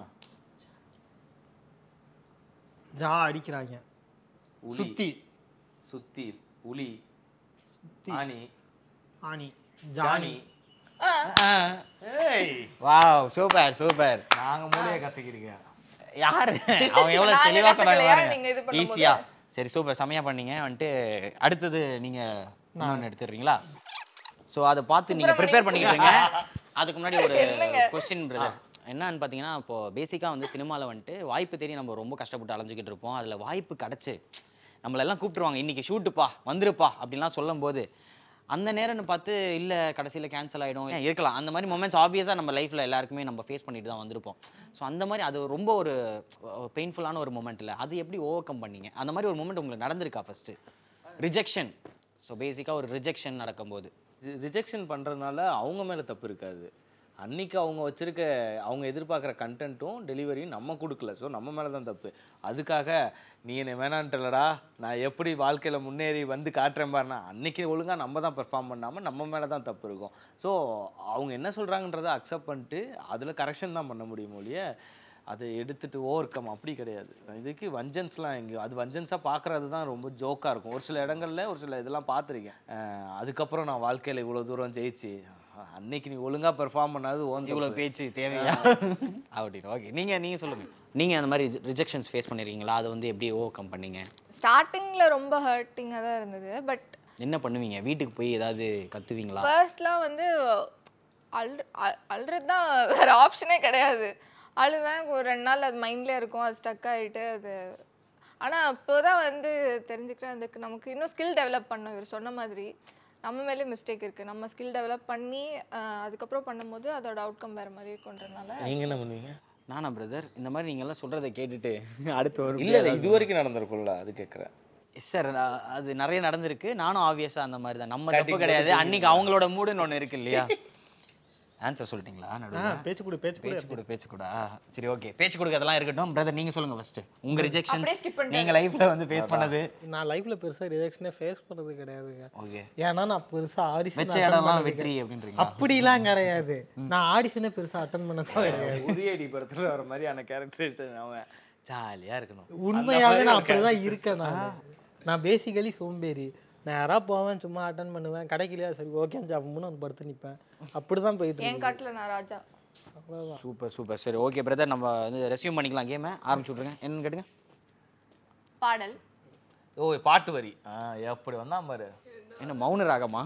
ஜா அடிக்கிறாங்க உளி சுத்தி சுத்தி உளி ஆனி ஆணி ஜானி ஜானி ஏய் வாவ் சூப்பர் சூப்பர் நாங்க மூளையை கசக்கிறீங்க யாரு அவங்க எவ்வளவு நாங்க தெளிவா சொன்னாங்க கத்துக்கலையா? நீங்க இது பாருங்க பண்ணும்போது? ஈஸியா சரி சூப்பர் செமையா பண்ணீங்க வந்துட்டு அடுத்தது நீங்க இன்னொன்னு எடுத்துடுறீங்களா ஸோ அதை பார்த்து நீங்க ப்ரிப்பேர் பண்ணிக்கிறீங்க அதுக்கு முன்னாடி ஒரு கொஸ்டின் பிரதர் என்னன்னு பார்த்தீங்கன்னா இப்போ பேசிக்காக வந்து சினிமாவில் வந்துட்டு வாய்ப்பு தேடி நம்ம ரொம்ப கஷ்டப்பட்டு அலைஞ்சிக்கிட்டு இருப்போம் அதில் வாய்ப்பு கிடச்சி நம்மளெல்லாம் கூப்பிட்டுருவாங்க இன்னைக்கு ஷூட்டுப்பா வந்துருப்பா அப்படின்லாம் சொல்லும்போது அந்த நேரம்னு பார்த்து இல்லை கடைசியில் கேன்சல் ஆகிடும் இருக்கலாம் அந்த மாதிரி மொமெண்ட்ஸ் ஆப்வியஸாக நம்ம லைஃப்பில் எல்லாருக்குமே நம்ம ஃபேஸ் பண்ணிட்டு தான் வந்திருப்போம் ஸோ அந்த மாதிரி அது ரொம்ப ஒரு பெயின்ஃபுல்லான ஒரு மூமெண்ட் இல்லை அது எப்படி ஓவர் கம் பண்ணீங்க அந்த மாதிரி ஒரு மூமெண்ட் உங்களுக்கு நடந்திருக்கா ஃபஸ்ட்டு ரிஜெக்ஷன் ஸோ பேசிக்காக ஒரு ரிஜெக்ஷன் நடக்கும்போது ரிஜெக்ஷன் பண்ணுறதுனால அவங்க மேலே தப்பு இருக்காது அன்னைக்கு அவங்க வச்சிருக்க அவங்க எதிர்பார்க்குற கண்டென்ட்டும் டெலிவரியும் நம்ம கொடுக்கல ஸோ நம்ம மேலே தான் தப்பு அதுக்காக நீ என்னை வேணான்ட்டலடா நான் எப்படி வாழ்க்கையில் முன்னேறி வந்து காட்டுறேன் பாருனா அன்னைக்கு ஒழுங்காக நம்ம தான் பெர்ஃபார்ம் பண்ணாமல் நம்ம மேலே தான் தப்பு இருக்கும் ஸோ அவங்க என்ன சொல்கிறாங்கன்றதை அக்செப்ட் பண்ணிட்டு அதில் கரெக்ஷன் தான் பண்ண முடியும் ஒழிய அதை எடுத்துட்டு ஓவர் கம் அப்படி கிடையாது இதுக்கு வஞ்சன்ஸ்லாம் எங்கேயும் அது வஞ்சன்ஸாக பார்க்குறது தான் ரொம்ப ஜோக்காக இருக்கும் ஒரு சில இடங்கள்ல ஒரு சில இதெல்லாம் பார்த்துருக்கேன் அஹ் அதுக்கப்புறம் நான் வாழ்க்கையில் இவ்வளோ தூரம் ஜெயிச்சு அஹ் அன்னைக்கு நீ ஒழுங்காக பெர்ஃபார்ம் பண்ணாது ஓன் இவ்வளோ பேச்சு தேவையா அப்படின்னு ஓகே நீங்கள் நீங்கள் சொல்லுங்கள் நீங்கள் அந்த மாதிரி ரிஜெக்ஷன்ஸ் ஃபேஸ் பண்ணிருக்கீங்களா அதை வந்து எப்படி ஓவர் கம் பண்ணீங்க ஸ்டார்டிங்ல ரொம்ப ஹர்ட்டிங்காக தான் இருந்தது பட் என்ன பண்ணுவீங்க வீட்டுக்கு போய் ஏதாவது கத்துவீங்களா ஃபர்ஸ்ட்லாம் வந்து அழு அழுறது தான் வேற ஆப்ஷனே கிடையாது அழுவேன் ஒரு ரெண்டு நாள் அது மைண்ட்லேயே இருக்கும் அது ஸ்டக் ஆகிட்டு அது ஆனால் இப்போ தான் வந்து தெரிஞ்சுக்கிறேன் அதுக்கு நமக்கு இன்னும் ஸ்கில் டெவலப் பண்ணணும் இவர் சொன்ன மாதிரி நம்ம மேலே மிஸ்டேக் இருக்குது நம்ம ஸ்கில் டெவலப் பண்ணி அஹ், அதுக்கப்புறம் பண்ணும்போது அதோட அவுட்கம் வேறு மாதிரி இருக்குன்றதுனால நீங்கள் என்ன பண்ணுவீங்க நானா பிரதர் இந்த மாதிரி நீங்க எல்லாம் சொல்றதை கேட்டுட்டு அடுத்து ஒரு இல்லை இல்லை இது வரைக்கும் நடந்திருக்கும்ல அது கேட்குறேன் சார் அது நிறைய நடந்திருக்கு நானும் ஆப்வியஸா அந்த மாதிரி தான் நம்ம தப்பு கிடையாது அன்னைக்கு அவங்களோட மூடுன்னு ஒன்று இருக்கு இல்லையா ஆன்சர் சொல்லிட்டீங்களா ஆ நடுவுல? பேச்சு கொடு பேச்சு கொடு பேச்சு கொடு பேச்சு கூட சரி ஓகே பேச்சு கொடுக்கறதெல்லாம் இருக்கட்டும் பிரதர் நீங்க சொல்லுங்க ஃபர்ஸ்ட் உங்க அப்படியே ரிஜெக்ஷன்ஸ் skip பண்ணிட்டாரு. நீங்க லைஃப்ல வந்து ஃபேஸ் பண்ணது நான் லைஃப்ல பெருசா ரிஜெக்ஷனே ஃபேஸ் பண்ணது கிடையாதுங்க ஓகே ஏன்னா நான் பெருசா வச்ச ஆடிஷன் இடம்லாம் வெற்றி அப்படின்றீங்க அப்படிலாம் கிடையாது நான் ஆடிஷனே பெருசா அட்டன் பண்ணதே கிடையாது உரியடி படத்தில் வர மாதிரியான கேரக்டரைசேஷன் அவன் ஜாலியாக இருக்கணும் உண்மையாவே நான் அப்படிதான் இருக்கேன் நான் நான் பேசிக்கலி சோம்பேறி நான் யாராவது போவேன் சும்மா அட்டன் பண்ணுவேன் கிடைக்கலையா சரி ஓகேன்னு சாப்பிடணும்னு வந்து படுத்து நிற்பேன் அப்படி தான் போயிட்டு என் இருக்கு காட்டுல நான் ராஜா சூப்பர் சூப்பர் சரி ஓகே பிரதர் நம்ம வந்து ரெஸ்யூம் பண்ணிக்கலாம் கேமை ஆரம்பிச்சு விட்ருங்க என்னன்னு கேட்டுங்க பாடல் ஓ பாட்டு வரி ஆ எப்படி வந்தா பாரு என்ன மௌன ராகமா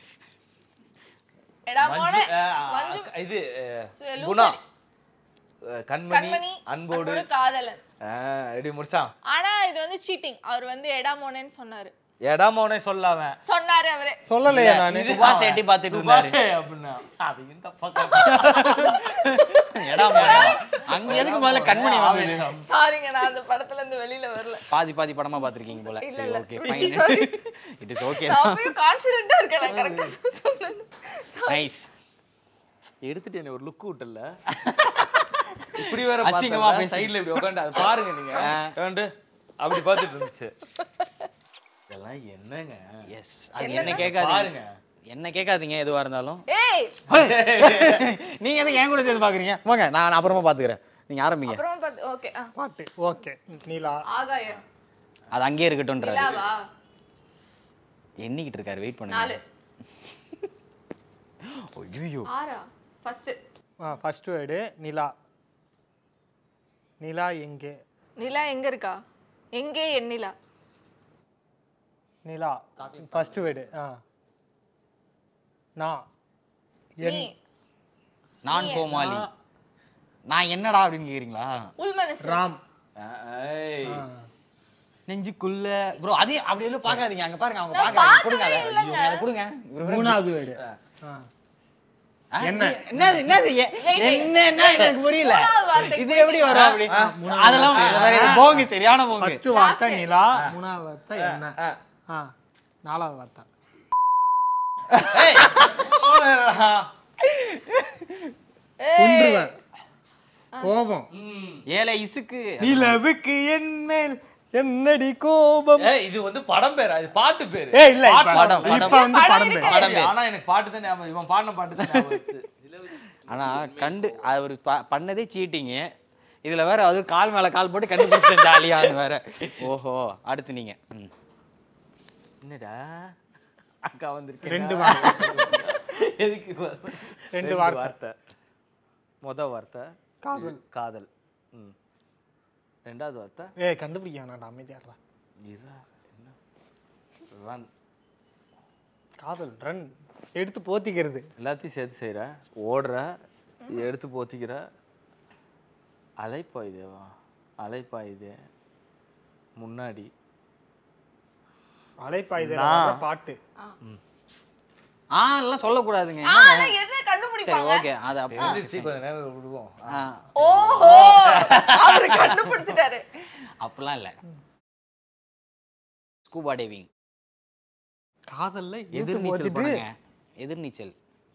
எடா மோனே ஆ, மஞ்சு இது ஆ, சு- குணா லூசரி. ஆ, கண்மணி கண்மணி அன்போடு அன்போடு காதலன் ஆ, எப்படி முடிச்சான் ஆனா இது வந்து சீட்டிங் அவர் வந்து எடா மோனேன்னு சொன்னாரு இடமோனே சொல்லாம சொன்னாரு அவரே சொல்லலையே நான் சுபாஷ் எட்டி பார்த்துட்டு இருந்தாரு சுபாஷே அப்படின்னா அது இந்த பக்கம் எடா மோனே. அங்க எதுக்கு முதல்ல கண்மணி வந்தது சாரிங்க நான் அந்த படத்துல இருந்து வெளியில வரல பாதி பாதி படமா பார்த்திருக்கீங்க போல இல்ல, சரி இல்ல. Okay Sorry. Fine it is okay நான் அப்பயும் கான்ஃபிடென்ட்டா இருக்கேன் நான் கரெக்டா சொன்னேன் நைஸ் எடுத்துட்டு என்ன ஒரு லுக் விட்டல இப்படி வேற அசிங்கமா அசிங்கமா பேசி. சைடுல இப்படி உட்காந்து அதை பாருங்க நீங்க உட்காந்து அப்படி பார்த்துட்டு இருந்துச்சு இதெல்லாம் என்னங்க எஸ் அது என்ன கேட்காதீங்க பாருங்க என்ன கேட்காதீங்க எதுவா இருந்தாலும் ஏய் நீங்க எதுக்கு என் கூட சேர்த்து பாக்குறீங்க போங்க நான் அப்புறமா பாத்துக்கிறேன் நீங்க ஆரம்பிங்க அப்புறமா பார்த்து ஓகே ஆ பாட்டு ஓகே நீலா ஆகாயம் அது அங்கேயே இருக்கட்டும்ன்றாரு நிலாவா எண்ணிக்கிட்டு இருக்காரு வெயிட் நாலு பண்ணுங்க ஐயோ ஆறா ஃபர்ஸ்ட் ஆ ஃபர்ஸ்ட் வேர்டு நிலா நிலா எங்கே நிலா எங்க இருக்கா எங்கே என் நிலா நிலா ஃபர்ஸ்ட் வேர்டு ஆ நான் என் நீ நான் கோமாளி நான் என்னடா அப்படின்னு கேக்குறீங்களா உள் மனசு ராம் ஏய், ஆ. நெஞ்சுக்குள்ள ப்ரோ அதே அப்படி எல்லாம் பார்க்காதீங்க அங்க பாருங்க அவங்க பாக்குறாங்க கொடுங்க அதை ஐயோ, அதை கொடுங்க இவரு வேற- மூணாவது வேர்டு ஆ ஆ, என்ன என்னது என்னது எ- என்ன என்ன எனக்கு புரியல மூணாவது வார்த்தை இது எப்படி வரும் அப்படி அதெல்லாம் இது வேற இது போங்க சரியான போங்க ஃபர்ஸ்ட் வார்த்தை நிலா மூணாவது வார்த்தை என்ன ஆ நாலாவது வார்த்தை ஏய், கொன்றுவேன் கோபம் ஏழை இசுக்கு நிலவுக்கு என் மேல் என்னடி கோபம் ஏய், இது வந்து படம் பேரா இது பாட்டு பேரு ஏ இல்ல இப்ப- படம், இப்ப படம். வந்து படம் பேர் படம் பேர். ஆனா எனக்கு பாட்டு தான் ஞாபகம் இவன் பாடின பாட்டு தான் ஞாபகம் வந்துச்சு. ஆனா கண்டு அவர் ப- பண்ணதே சீட்டிங்க இதுல வேற அது கால் மேல கால் போட்டு கண்டுபிடிச்சேன் ஜாலியான்னு வேற ஓஹோ அடுத்து நீங்க ம். என்னடா அக்கா வந்திருக்கேன் ரெண்டு வார்த்தை எதுக்கு வ- ரெண்டு வார்த்தை. வார்த்தை முத வார்த்தை காதல் காதல் ம் ரெண்டாவது வார்த்தை ஏ கண்டுபிடிக்க வேணாம் அமைதியாடுறா இரா என்ன ரன் காதல் ரன் எடுத்து போத்திக்கிறது எல்லாத்தையும் சேர்த்து செய்கிற ஓடுற இதை எடுத்து போத்திக்கிற அலைப்பா இதேவா அலைப்பா இதே முன்னாடி அலைப்பாயுதே நான். பாட்டு ஆ எல்லாம் சொல்லக்கூடாதுங்க ஆ நான் என்ன சரி கண்டுபிடிப்பாங்க ஓகே அது அப்ப எழுந்திரிச்சு கொஞ்ச நேரம் விடுவோம் ஆ, ஓஹோ அவர் கண்டுபிடிச்சிட்டாரு அப்படிலாம் இல்ல ஸ்கூபா டைவிங் காதல்ல இழுத்து எதிர்நீச்சல் போத்திட்டு பண்ணுங்க எதிர்நீச்சல்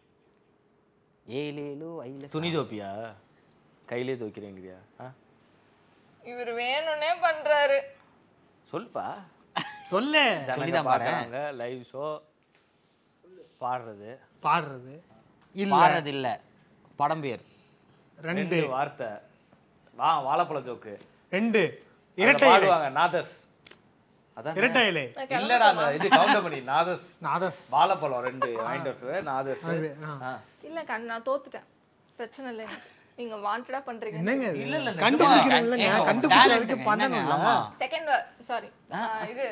ஏழேலோ ஐல துணி தோப்பியா கையிலே துவைக்கிறேங்கிறியா ஆ இவர் வேணும்னே பண்றாரு சொல்லுப்பா சொல்லு சொல்லிதான் பாரு. பாடுறாங்க லைவ் ஷோ பாடுறது பாடுறது இல்ல பாடுறது இல்ல படம் பேர் ரெண்டு ரெண்டு வார்த்தை வா வாழைப்பழ ஜோக்கு ரெண்டு அதுல இரட்டை இலை பாடுவாங்க நாதஸ் அதான் இரட்டை இலை இல்லடா அந்த இது கவுண்டமணி நாதஸ் நாதஸ் வாழைப்பழம் ரெண்டு வாங்கிட்டு வர சொல்லு, நாதஸ் அது, ஆ. ஆ. இல்ல கண் நான் தோத்துட்டேன் பிரச்சனை இல்லை எனக்கு நீங்க வாண்டடா பண்றீங்க என்னங்க இது? இல்ல, இல்ல, கண்டுபிடிக்கிறோம் இல்லைங்க ஏங்க, கண்டுபிடிக்கிறதுக்கு talent பண்ணணும் என்னங்க, ஆமா. செகண்ட் சாரி இது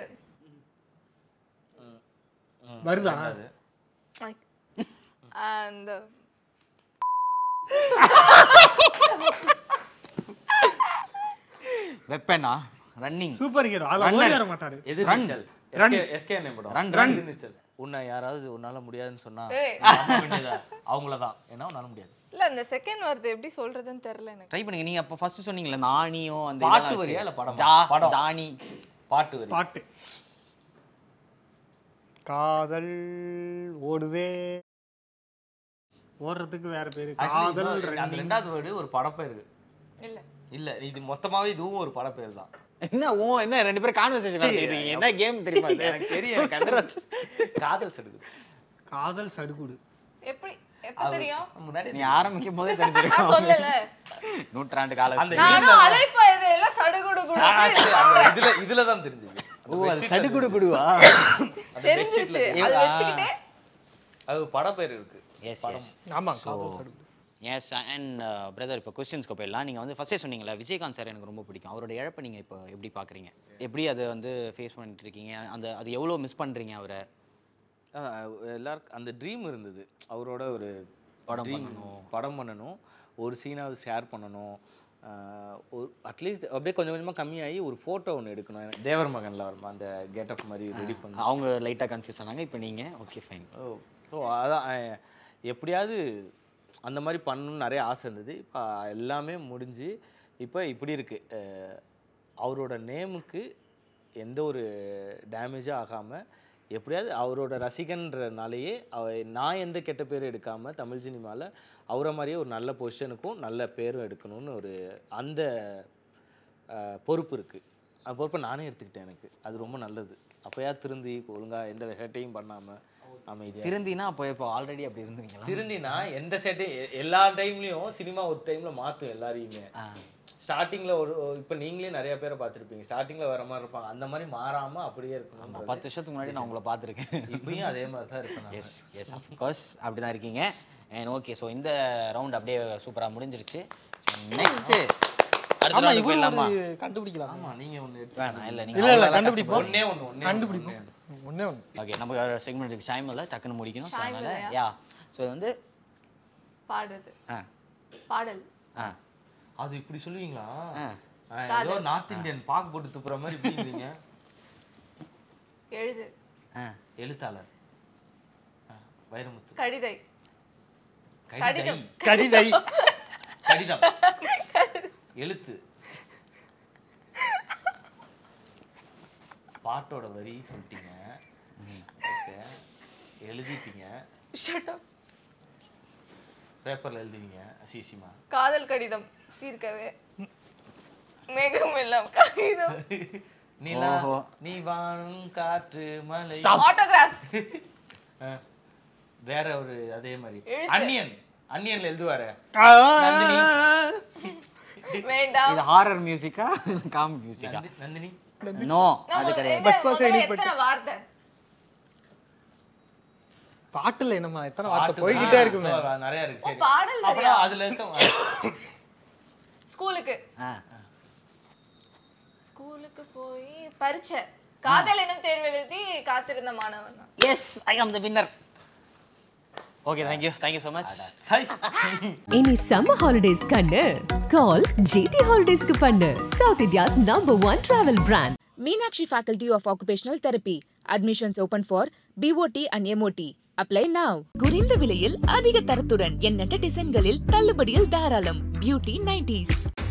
வருதா அந்த வெப்பனா ரன்னிங் சூப்பர் ஹீரோ அதுல Runner. ஓடி வர மாட்டாரு எதிர்நீச்சல் Run. எஸ்கே எஸ்கே என்ன படம் Run, run. எதிர்நீச்சல் உன்னை யாராவது உன்னால முடியாதுன்னு சொன்னா ஏய். நம்ப வேண்டியதா அவங்கள தான் ஏன்னா உன்னால முடியாது இல்ல அந்த செகண்ட் வார்த்தை எப்படி சொல்றதுன்னு தெரியல எனக்கு ட்ரை பண்ணுங்க நீங்க அப்ப ஃபர்ஸ்ட் சொன்னீங்கல நானியோ அந்த பாட்டு இதெல்லாம் வரியா வச்சு. இல்ல படமா? ஜா படம். ஜானி பாட்டு வரி பாட்டு காதல் ஓடுதே ஓடுறதுக்கு வேற பேரு Actually, காதல் இன்னொரு- அந்த running. ரெண்டாவது வேர்டு ஒரு படப்பேரு இல்ல இல்ல இது மொத்தமாவே இதுவும் ஒரு படப்பேர் தான் என்ன ஓ என்ன ரெண்டு பேரும் கான்வர்சேஷன் நடத்திட்டு இருக்கீங்க என்ன கேம் தெரியுமா இது? எனக்கு தெரியும் எனக்கு கண்டுபிடிச்சு. காதல் சடுகு காதல் சடுகுடு எப்படி எப்ப தெரியும் முன்னாடி நீ ஆரம்பிக்கும் போதே நான் தெரிஞ்சிருக்கும் சொல்லல நூற்றாண்டு கால அந்த நானும் அழைப்பா இது எல்லாம் சடுகுடு ஆ, சரி, குடு அந்த இதுல இதுல தான் தெரிஞ்சது ஓ அது சடுகுடு குடுவா தெரிஞ்சிருச்சு அது வச்சுக்கிட்டே அது படப்பேர் இருக்கு எஸ் எஸ் ஆமாம் காதல் சடுகுடு எஸ் அண்ட் பிரதர் இப்போ கொஸ்டின்ஸ்க்கு போயிடலாம் நீங்கள் வந்து ஃபஸ்ட்டே சொன்னீங்களா விஜயகாந்த் சார் எனக்கு ரொம்ப பிடிக்கும் அவரோட இழப்பை நீங்கள் இப்போ எப்படி பார்க்குறீங்க எப்படி அதை வந்து ஃபேஸ் பண்ணிட்டு இருக்கீங்க அந்த அது எவ்வளோ மிஸ் பண்ணுறீங்க அவரை எல்லாருக்கும் அந்த ட்ரீம் இருந்தது அவரோட ஒரு படம் dream, படம் பண்ணணும் ஒரு சீனாவது ஷேர் பண்ணணும் ஆஹ் ஒரு அட்லீஸ்ட் அப்படியே கொஞ்சம் கொஞ்சமாக கம்மியாகி ஒரு ஃபோட்டோ ஒன்று எடுக்கணும் எனக்கு தேவர் மகனில் வருமா அந்த கெட்டப் மாதிரி ரெடி பண்ண அவங்க லைட்டாக கன்ஃபியூஸ் ஆனாங்க இப்போ நீங்கள் ஓகே ஃபைன் ஓ ஸோ அதான் அஹ், எப்படியாவது அந்த மாதிரி பண்ணணும்னு நிறைய ஆசை இருந்தது இப்போ எல்லாமே முடிஞ்சு இப்போ இப்படி இருக்குது அவரோட நேமுக்கு எந்த ஒரு டேமேஜும் ஆகாமல் எப்படியாவது அவரோட ரசிகன்றனாலேயே அவ நான் எந்த கெட்ட பேரும் எடுக்காமல் தமிழ் சினிமாவில் அவரை மாதிரியே ஒரு நல்ல பொசிஷனுக்கும் நல்ல பேரும் எடுக்கணும்னு ஒரு அந்த அஹ், பொறுப்பு இருக்குது அந்த பொறுப்பை நானே எடுத்துக்கிட்டேன் எனக்கு அது ரொம்ப நல்லது அப்போயா திருந்தி ஒழுங்காக எந்த சேட்டையும் பண்ணாமல் அமைதியாக திருந்தினா அப்போ இப்போ ஆல்ரெடி அப்படி இருந்தீங்களா திருந்தினா எந்த சேட்டை எல்லா டைம்லேயும் சினிமா ஒரு டைமில் மாற்றும் எல்லாரையுமே ஆ ஸ்டார்டிங்கில் ஒரு இப்போ நீங்களே நிறைய பேரை பார்த்துருப்பீங்க ஸ்டார்டிங்கில் வர மாதிரி இருப்பாங்க அந்த மாதிரி மாறாமல் அப்படியே இருக்கணும் பத்து வருஷத்துக்கு முன்னாடி நான் உங்களை பார்த்துருக்கேன் இப்பயும் அதே மாதிரி தான் இருப்பேன் நான். எஸ் எஸ் அஃப்கோர்ஸ் அப்படி தான் இருக்கீங்க அண்ட் ஓகே ஸோ இந்த ரவுண்ட் அப்படியே சூப்பராக முடிஞ்சிருச்சு நெக்ஸ்ட்டு அடுத்த ஆமாம் round இவரு போயிடலாமா ஒரு கண்டுபிடிக்கலாம் ஆமா நீங்கள் ஒன்று வேணாம் இல்லை இல்லை இல்லை நீங்கள் கண்டுபிடிப்போம் ஒன்றே ஒன்று ஒன்றே கண்டுபிடிப்போம் ஒன்றே ஒன்று ஓகே நம்ம செக்மெண்ட்டுக்கு டைம் இல்லை டக்குன்னு முடிக்கணும் ஸோ அதனால யா ஸோ இது வந்து பாடுறது ஆ பாடல் ஆ அது இப்படி சொல்லுவீங்களா ஆ. ஆ, ஏதோ நார்த் இந்தியன் பாக்கு போட்டு துப்புற மாதிரி இப்படிங்கிறீங்க எழுது ஆ எழுத்தாளர் ஆ, வைரமுத்து கடிதை கடிதை கடிதை கடிதம் எழுத்து பாட்டோட வரி சொல்லிட்டீங்க ஓகே எழுதிட்டீங்க Shut up. பேப்பர்ல எழுதுவீங்க அசிசிமா காதல் கடிதம் தீர்க்கவே மேகம் எல்லாம் காகிதம் நிலா ஓஹோ. நீ வானும் காற்று மலை ஆட்டோகிராஃப் ஆ, வேற ஒரு அதே மாதிரி எழுத்து. அன்னியன் அன்னியன்ல எழுதுவாரு ஆ, நந்தினி வேண்டாம் இது ஹாரர் மியூசிக்கா காம் மியூசிக்கா நந்தி- நந்தினி நோ நான் அது முதல்ல- கிடையாது என்ன, முதல்ல எத்தனை வார்த்தை பாட்டுல என்னம்மா எத்தனை வார்த்தை பாட்டு போய்கிட்டே தான். இருக்குமே So, நிறைய இருக்கு சரி பாடல் நிறையா. அப்புறம் அதுல இருக்க ஸ்கூலுக்கு ஆ ஸ்கூலுக்கு போய் பரீட்சை காதல் எனும் தேர்வு எழுதி காத்திருந்த மாணவன் நான். Yes I am the winner okay thank you thank you so much சரி இனி சம்மர் ஹாலிடேஸ் கண்ணு கால் ஜிடி ஹாலிடேஸ்க்கு பண்ணு south India's number one travel brand Meenakshi Faculty of Occupational Therapy. Admissions open for BOT and MOT. Apply now. குறைந்த விலையில் அதிக தரத்துடன் எண்ணற்ற டிசைன்களில் தள்ளுபடியில் தாராளம் பியூட்டி நைன்டிஸ்